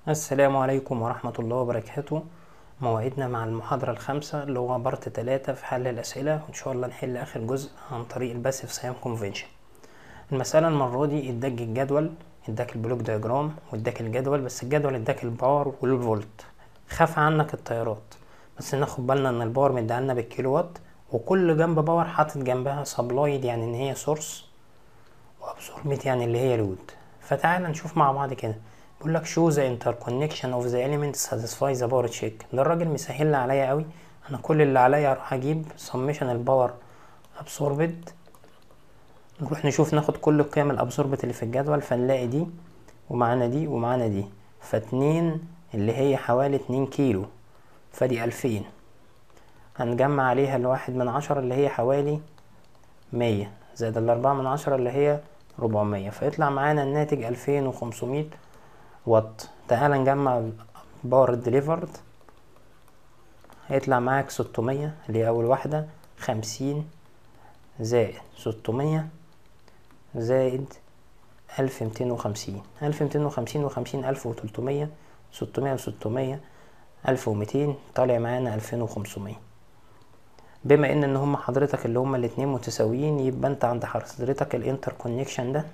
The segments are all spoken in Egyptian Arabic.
السلام عليكم ورحمة الله وبركاته موعدنا مع المحاضرة الخامسة اللي هو بارت تلاتة في حل الأسئلة وإن شاء الله نحل آخر جزء عن طريق الباسيف ساين كونفنشن المسألة المرة دي اداك الجدول اداك البلوك دياجرام واداك الجدول بس الجدول اداك الباور والفولت خاف عنك التيارات بس ناخد بالنا ان الباور مديهالنا بالكيلو وات وكل جنب باور حاطط جنبها سبلايد يعني ان هي سورس وابسوربت يعني اللي هي لود فتعال نشوف مع بعض كده بيقول لك show the interconnection of the elements satisfy the power check ده الراجل مسهل لي عليا قوي انا كل اللي عليا اروح اجيب summation الباور absorbed نروح نشوف ناخد كل القيم الابسوربت اللي في الجدول فنلاقي دي ومعانا دي ومعانا دي فاتنين اللي هي حوالي اتنين كيلو فدي الفين هنجمع عليها الواحد من عشرة اللي هي حوالي مية زائد الأربعة من عشرة اللي هي ربعمية فيطلع معانا الناتج ألفين وخمسمية وات تعال نجمع باور ديليفرد هيطلع معاك ستمية اللي هي أول واحدة خمسين زائد ستمية زائد ألف ميتين وخمسين ألف ميتين وخمسين وخمسين ألف وتلتمية ستمية وستمية ألف وميتين طالع معانا ألفين وخمسمية بما ان ان هم حضرتك اللي هم الاتنين متساويين يبقى انت عند حضرتك الانتر كونكشن ده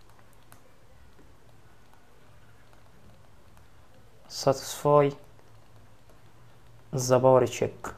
satisfy the power check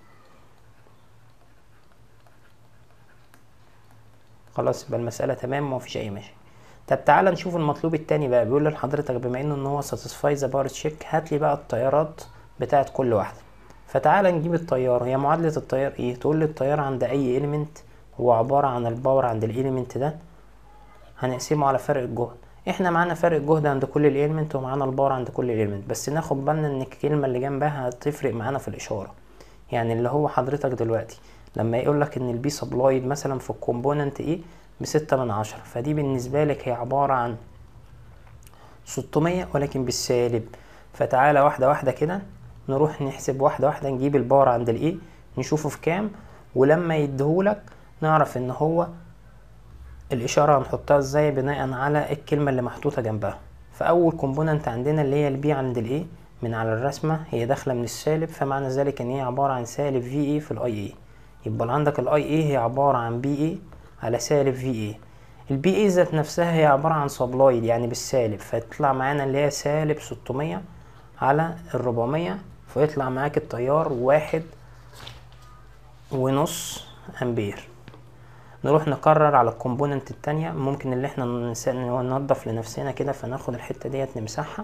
خلاص يبقى المسألة تمام ومفيش أي مشاكل طب تعالى نشوف المطلوب التاني بقى بيقول لحضرتك بما انه ان هو satisfy the power check هات لي بقى التيارات بتاعت كل واحدة فتعالى نجيب التيار هي معادلة التيار ايه تقول لي التيار عند اي element هو عبارة عن الباور عند الاليمنت ده هنقسمه على فرق الجهد احنا معانا فرق الجهد عند كل الاليمنت ومعانا الباور عند كل الاليمنت بس ناخد بالنا ان الكلمة اللي جنبها هتفرق معانا في الاشارة يعني اللي هو حضرتك دلوقتي لما يقول لك ان البي سبلايد مثلا في الكومبوننت ايه بستة من عشرة فدي بالنسبة لك هي عبارة عن ستمية ولكن بالسالب فتعالى واحدة واحدة كده نروح نحسب واحدة واحدة نجيب الباور عند الايه نشوفه في كام ولما يديهولك نعرف ان هو الاشارة هنحطها ازاي بناء على الكلمة اللي محطوطة جنبها فاول كومبوننت عندنا اللي هي البي عند الايه من على الرسمة هي داخلة من السالب فمعنى ذلك ان هي عبارة عن سالب في اي في الاي اي يبقى عندك الاي اي هي عبارة عن بي اي على سالب في اي البي اي ذات نفسها هي عبارة عن سبلايد يعني بالسالب فتطلع معانا اللي هي سالب ستمية على الربعمية فيطلع معاك التيار واحد ونص امبير نروح نكرر على الكومبوننت التانية ممكن اللي احنا ننضف لنفسنا كده فناخد الحتة ديت نمسحها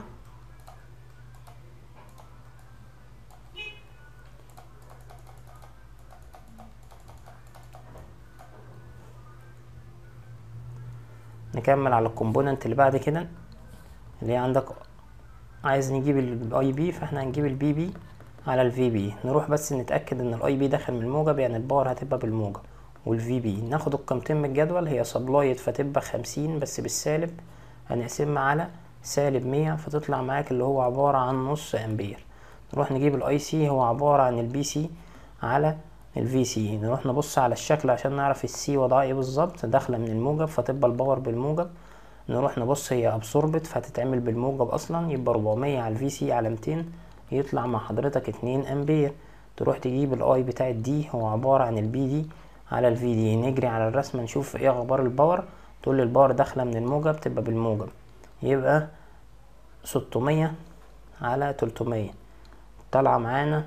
نكمل على الكومبوننت اللي بعد كده اللي هي عندك عايز نجيب الاي بي فاحنا هنجيب البي بي على الفي بي نروح بس نتاكد ان الاي بي داخل من الموجب يعني الباور هتبقى بالموجب والفي بي ناخد القيمتين من الجدول هي سبلايت فتبقى خمسين بس بالسالب هنقسمها على سالب مية فتطلع معاك اللي هو عبارة عن نص امبير نروح نجيب الاي سي هو عبارة عن البي سي على الفي سي نروح نبص على الشكل عشان نعرف السي وضعها ايه بالظبط داخله من الموجب فتبقى الباور بالموجب نروح نبص هي ابسوربت فهتتعمل بالموجب اصلا يبقى 400 على الفي سي على 200 يطلع مع حضرتك 2 امبير تروح تجيب الاي بتاع دي هو عبارة عن البي دي على الفي دي نجري على الرسمة نشوف ايه اخبار الباور تقول لي الباور داخلة من الموجب تبقى بالموجب يبقى 600 على 300 طالعة معانا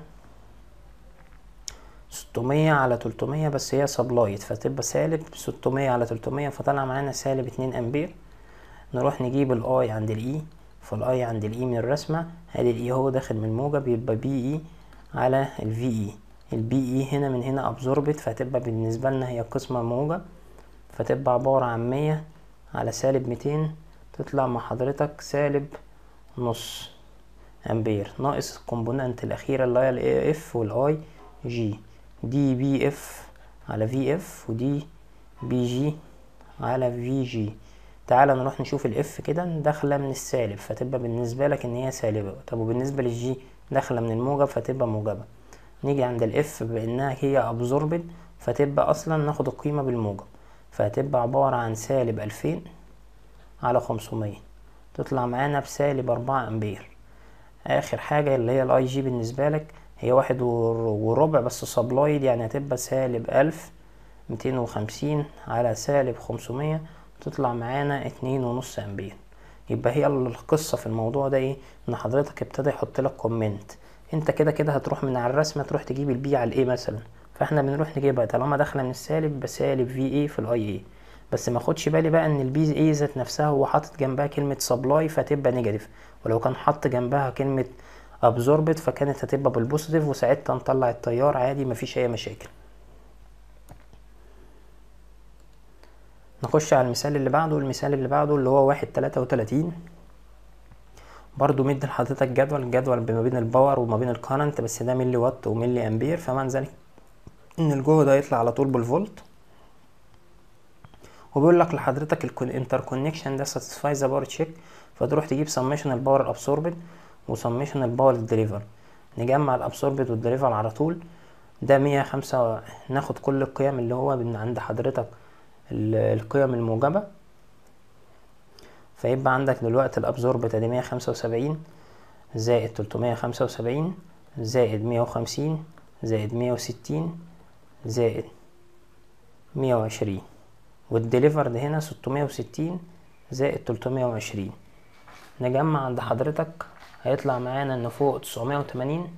ستمية على تلتمية بس هي سبلايت فتبقى سالب ستمية على تلتمية فطلع معانا سالب اتنين امبير نروح نجيب الاي عند الاي فالاي عند الاي من الرسمة ادي الاي هو داخل من الموجب يبقى بي اي على الفي اي البي اي هنا من هنا ابزوربت فتبقى بالنسبة لنا هي قسمة موجب فتبقى عبارة عن مية على سالب ميتين تطلع مع حضرتك سالب نص امبير ناقص الكومبوننت الاخيرة اللي هي الاي اف والاي جي دي بي اف على في اف ودي بي جي على في جي تعالى نروح نشوف الاف كده داخله من السالب فتبقى بالنسبه لك ان هي سالبه طب وبالنسبه للجي داخله من الموجب فتبقى موجبه نيجي عند الاف بانها هي ابزوربد فتبقى اصلا ناخد القيمه بالموجب فهتبقى عباره عن سالب الفين على خمسمية تطلع معانا بسالب أربعة أمبير اخر حاجة اللي هي الاي جي بالنسبة لك هي واحد وربع بس سبلايد يعني هتبقى سالب الف ميتين وخمسين على سالب خمسمية تطلع معانا اتنين ونص امبير يبقى هي القصة في الموضوع ده ايه ان حضرتك ابتدى يحط لك كومنت انت كده كده هتروح من على الرسمة تروح تجيب البي على الايه مثلا فاحنا بنروح نجيبها طالما داخلة من السالب بسالب في ايه في الاي ايه بس ما خدش بالي بقى ان البي ايه ذات نفسها هو حاطط جنبها كلمة سبلاي فتبقى نيجاتيف ولو كان حط جنبها كلمة ابزوربت فكانت هتبقى بالبوزيتيف وساعتها نطلع التيار عادي مفيش اي مشاكل نخش على المثال اللي بعده المثال اللي بعده اللي هو واحد تلاتة وتلاتين برضو مدي لحضرتك جدول الجدول ما بين الباور وما بين الكارنت بس ده ملي وات وملي امبير فمعنى ذلك ان الجهد هيطلع على طول بالفولت وبيقول لك لحضرتك الانتر كونكشن ده ساتسفاي ذا باور تشيك فتروح تجيب سميشن الباور الابسوربد وسميشن الباور الدليفر نجمع الابسوربد والدليفر على طول ده مية خمسة ناخد كل القيم اللي هو من عند حضرتك القيم الموجبة فيبقى عندك دلوقتي الابزوربت ادي مية خمسة وسبعين زائد تلتمية خمسة وسبعين زائد مية وخمسين زائد مية وستين زائد مية وعشرين والديليفرد هنا ستمية وستين زائد تلتمية وعشرين نجمع عند حضرتك هيطلع معانا ان فوق تسعمية وتمانين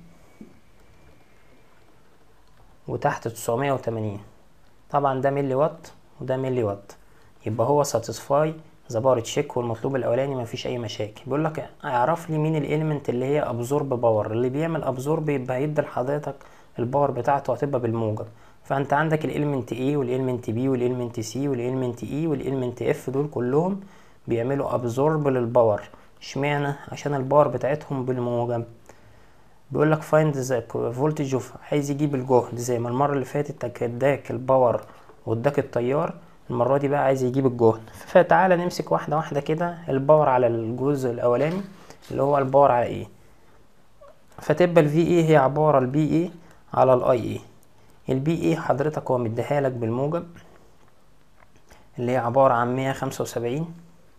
وتحت تسعمية وتمانين طبعا ده ملي وات وده ملي وات يبقى هو ساتسفاي ذا بار تشيك والمطلوب الاولاني مفيش اي مشاكل بيقول لك اعرف لي مين الاليمنت اللي هي ابزورب باور اللي بيعمل ابزورب يبقى هيدي لحضرتك الباور بتاعته هتبقى بالموجب فانت عندك الاليمنت A والاليمنت B والاليمنت C والاليمنت E والاليمنت F دول كلهم بيعملوا ابزورب للباور اشمعنى عشان الباور بتاعتهم بالموجب بيقول لك فايند ذا فولتج اوف عايز يجيب الجهد زي ما المره اللي فاتت اداك الباور واداك التيار المره دي بقى عايز يجيب الجهد فتعالى نمسك واحده واحده كده الباور على الجزء الاولاني اللي هو الباور على ايه فتبقى الفي اي هي عباره البي اي على الاي اي البي اي حضرتك هو مديها لك بالموجب اللي هي عباره عن مية خمسة وسبعين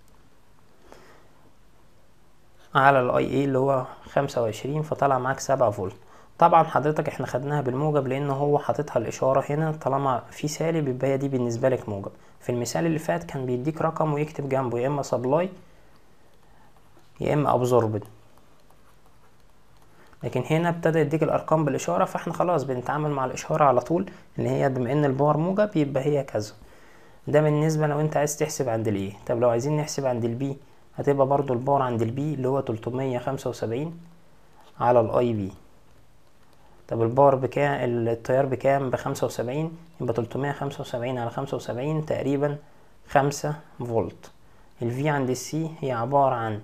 على الاي اي اللي هو خمسة وعشرين فطلع معاك سبعة فولت طبعا حضرتك احنا خدناها بالموجب لان هو حاططها الاشاره هنا طالما في سالب يبقى هي دي بالنسبه لك موجب في المثال اللي فات كان بيديك رقم ويكتب جنبه يا اما سبلاي يا اما ابزوربد لكن هنا ابتدى يديك الارقام بالاشاره فاحنا خلاص بنتعامل مع الاشاره على طول اللي هي بما ان الباور موجب يبقى هي كذا ده بالنسبه لو انت عايز تحسب عند الايه طب لو عايزين نحسب عند البي هتبقى برضو الباور عند البي اللي هو تلتمية خمسة وسبعين على الاي بي طب الباور بكام التيار بكام بخمسة وسبعين يبقى تلتمية خمسة وسبعين على خمسة وسبعين تقريبا خمسة فولت الفي عند السي هي عبارة عن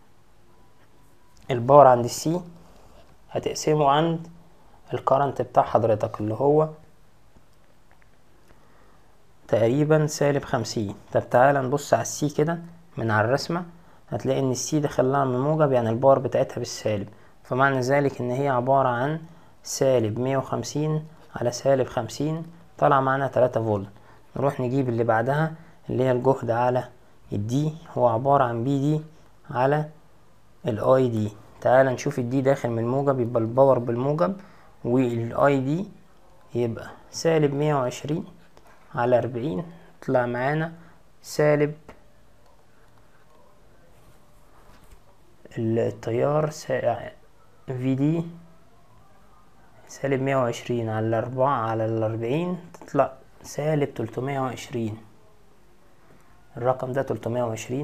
الباور عند السي هتقسمه عند الكرنت بتاع حضرتك اللي هو تقريبا سالب خمسين طب تعالى نبص على السي كده من على الرسمة هتلاقي ان السي دخلها من موجب يعني الباور بتاعتها بالسالب فمعنى ذلك ان هي عبارة عن سالب مية وخمسين على سالب خمسين طلع معانا تلاتة فولت نروح نجيب اللي بعدها اللي هي الجهد على الدي هو عبارة عن بي دي على الاي دي تعال نشوف الدي داخل من الموجب يبقى الباور بالموجب والاي دي يبقى سالب مية وعشرين على أربعين طلع معانا سالب التيار في دي سالب مية وعشرين على الأربعة على الأربعين تطلع سالب تلتمية وعشرين الرقم ده تلتمية وعشرين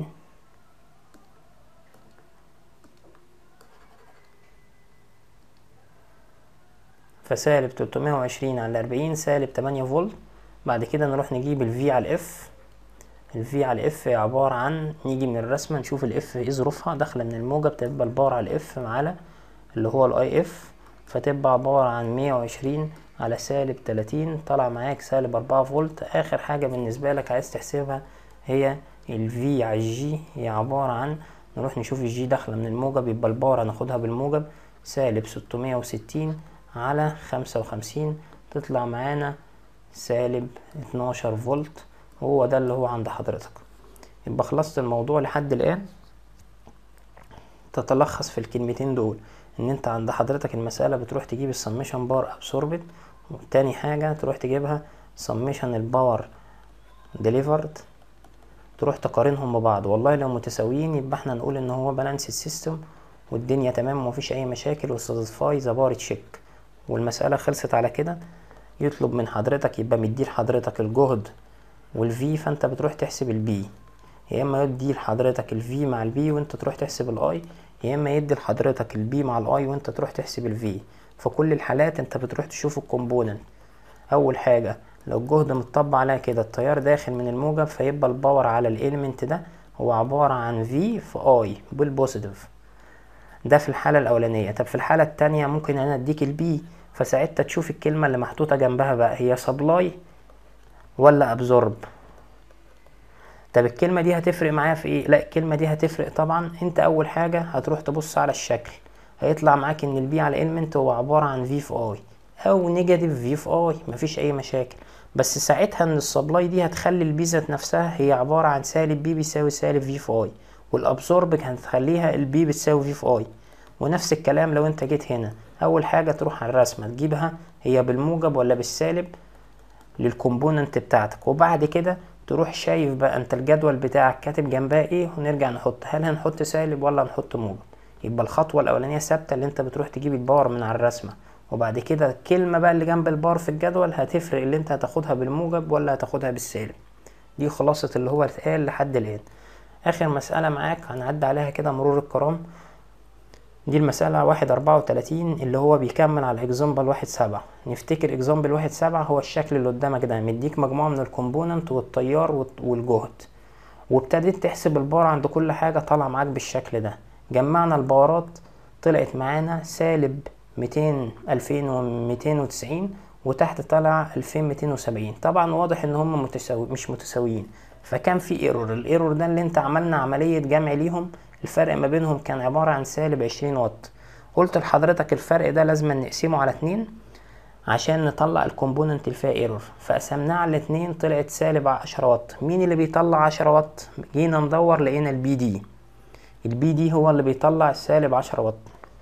فسالب تلتمية وعشرين على أربعين سالب تمانية فولت بعد كده نروح نجيب الفي على الاف الفي على الاف عبارة عن نيجي من الرسمة نشوف الاف ايه ظروفها داخلة من الموجب تبقى الباور على الاف على اللي هو الاي اف فتبقى عبارة عن مية وعشرين على سالب تلاتين طلع معاك سالب أربعة فولت آخر حاجة بالنسبة لك عايز تحسبها هي الفي على الجي هي عبارة عن نروح نشوف الجي داخلة من الموجب يبقى الباور هناخدها بالموجب سالب ستمية وستين على خمسة وخمسين تطلع معانا سالب اتناشر فولت وهو ده اللي هو عند حضرتك يبقى خلصت الموضوع لحد الآن تتلخص في الكلمتين دول ان انت عند حضرتك المسألة بتروح تجيب السميشن باور ابسوربت وتاني حاجة تروح تجيبها سميشن الباور ديليفرد تروح تقارنهم ببعض والله لو متساويين يبقى احنا نقول ان هو بالانس السيستم والدنيا تمام ومفيش اي مشاكل وساتسفاي ذا بار تشيك والمسألة خلصت على كده يطلب من حضرتك يبقى مدي لحضرتك الجهد والفي فانت بتروح تحسب البي يا اما يدي لحضرتك الفي مع البي وانت تروح تحسب الاي يا اما يدي لحضرتك البي مع الاي وانت تروح تحسب الفي في كل الحالات انت بتروح تشوف الكومبوننت اول حاجه لو الجهد متطبق عليها كده التيار داخل من الموجب فيبقى الباور على الاليمنت ده هو عباره عن في في اي بالبوزيتيف ده في الحاله الاولانيه طب في الحاله التانية ممكن انا اديك البي فساعتها تشوف الكلمه اللي محطوطه جنبها بقى هي سبلاي ولا ابزورب طب الكلمة دي هتفرق معايا في ايه؟ لا الكلمة دي هتفرق طبعا انت اول حاجة هتروح تبص على الشكل هيطلع معاك ان البي على المنت هو عبارة عن في في اي او نيجاتيف في في اي مفيش اي مشاكل بس ساعتها ان السبلاي دي هتخلي البي ذات نفسها هي عبارة عن سالب بي بيساوي سالب في في اي والابسورب هتخليها البي بتساوي في في اي ونفس الكلام لو انت جيت هنا اول حاجة تروح على الرسمة تجيبها هي بالموجب ولا بالسالب للكومبوننت بتاعتك وبعد كده تروح شايف بقى انت الجدول بتاعك كاتب جنبها ايه ونرجع نحط هل هنحط سالب ولا هنحط موجب يبقى الخطوه الاولانيه ثابته اللي انت بتروح تجيب الباور من على الرسمه وبعد كده الكلمه بقى اللي جنب الباور في الجدول هتفرق اللي انت هتاخدها بالموجب ولا هتاخدها بالسالب دي خلاصة اللي هو اتقال لحد الآن آخر مسألة معاك هنعدي عليها كده مرور الكرام دي المسألة واحد أربعة وتلاتين اللي هو بيكمل على اكزامبل واحد سبعة نفتكر اكزامبل واحد سبعة هو الشكل اللي قدامك ده مديك مجموعة من الكومبوننت والتيار والجهد وابتديت تحسب الباور عند كل حاجة طالعة معاك بالشكل ده جمعنا الباورات طلعت معانا سالب ميتين ألفين وميتين وتسعين وتحت طلع ألفين ميتين وسبعين طبعا واضح ان هم متساوي مش متساويين فكان في ايرور الايرور ده اللي انت عملنا عملية جمع ليهم الفرق ما بينهم كان عبارة عن سالب عشرين واط قلت لحضرتك الفرق ده لازم نقسمه على اتنين عشان نطلع الكومبوننت اللي فيها ايرور فقسمناه على اتنين طلعت سالب عشرة واط مين اللي بيطلع عشرة واط جينا ندور لقينا البي دي البي دي هو اللي بيطلع السالب عشرة واط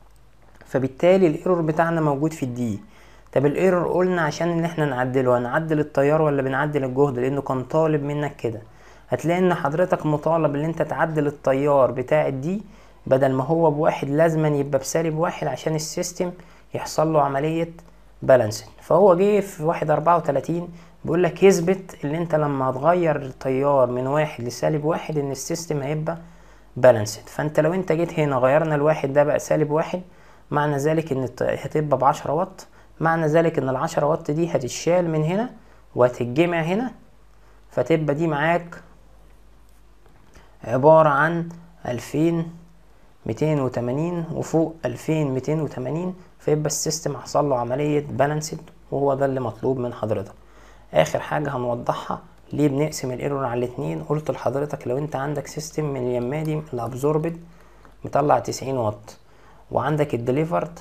فبالتالي الايرور بتاعنا موجود في الدي طب الايرور قلنا عشان ان احنا نعدله هنعدل التيار ولا بنعدل الجهد لانه كان طالب منك كده هتلاقي ان حضرتك مطالب ان انت تعدل التيار بتاع الدي بدل ما هو بواحد لازما يبقى بسالب واحد عشان السيستم يحصل له عملية بالانسنج فهو جه في واحد اربعة وتلاتين بيقول لك يثبت ان انت لما هتغير التيار من واحد لسالب واحد ان السيستم هيبقى بالانسد فانت لو انت جيت هنا غيرنا الواحد ده بقى سالب واحد معنى ذلك ان هتبقى بعشرة واط معنى ذلك ان العشرة واط دي هتتشال من هنا وهتتجمع هنا فتبقى دي معاك عبارة عن ألفين ميتين وتمانين وفوق ألفين ميتين وتمانين فيبقى السيستم حصل له عملية بالانسد وهو ده اللي مطلوب من حضرتك آخر حاجة هنوضحها ليه بنقسم الايرور على الاتنين قلت لحضرتك لو انت عندك سيستم من اليمادي الابزوربد مطلع تسعين واط وعندك الدليفرد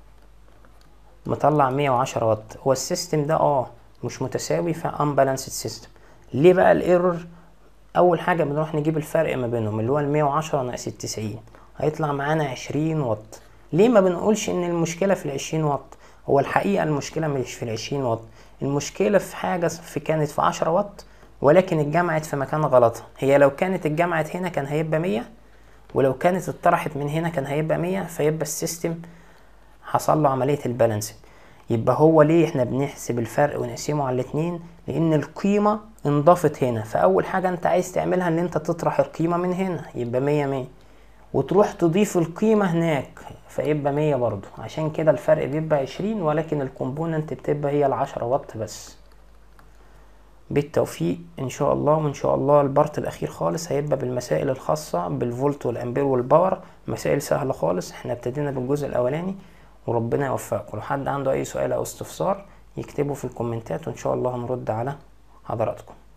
مطلع مية وعشرة واط هو السيستم ده اه مش متساوي في unbalanced سيستم ليه بقى الايرور اول حاجه بنروح نجيب الفرق ما بينهم اللي هو ال 110 ناقص ال 90 هيطلع معانا 20 واط ليه ما بنقولش ان المشكله في ال 20 واط هو الحقيقه المشكله مش في ال 20 واط المشكله في حاجه في كانت في 10 واط ولكن اتجمعت في مكان غلط هي لو كانت اتجمعت هنا كان هيبقى 100 ولو كانت اتطرحت من هنا كان هيبقى 100 فيبقى السيستم حصل له عمليه البالانسنج يبقى هو ليه احنا بنحسب الفرق ونقسمه على الاتنين لان القيمة انضافت هنا فاول حاجة انت عايز تعملها ان انت تطرح القيمة من هنا يبقى مية مية وتروح تضيف القيمة هناك فيبقى مية برضو عشان كده الفرق بيبقى عشرين ولكن الكومبوننت بتبقى هي العشرة واط بس بالتوفيق ان شاء الله وان شاء الله البارت الاخير خالص هيبقى بالمسائل الخاصة بالفولت والامبير والباور مسائل سهلة خالص احنا ابتدينا بالجزء الاولاني وربنا يوفقكم لو حد عنده اي سؤال او استفسار يكتبه في الكومنتات وان شاء الله هنرد على حضراتكم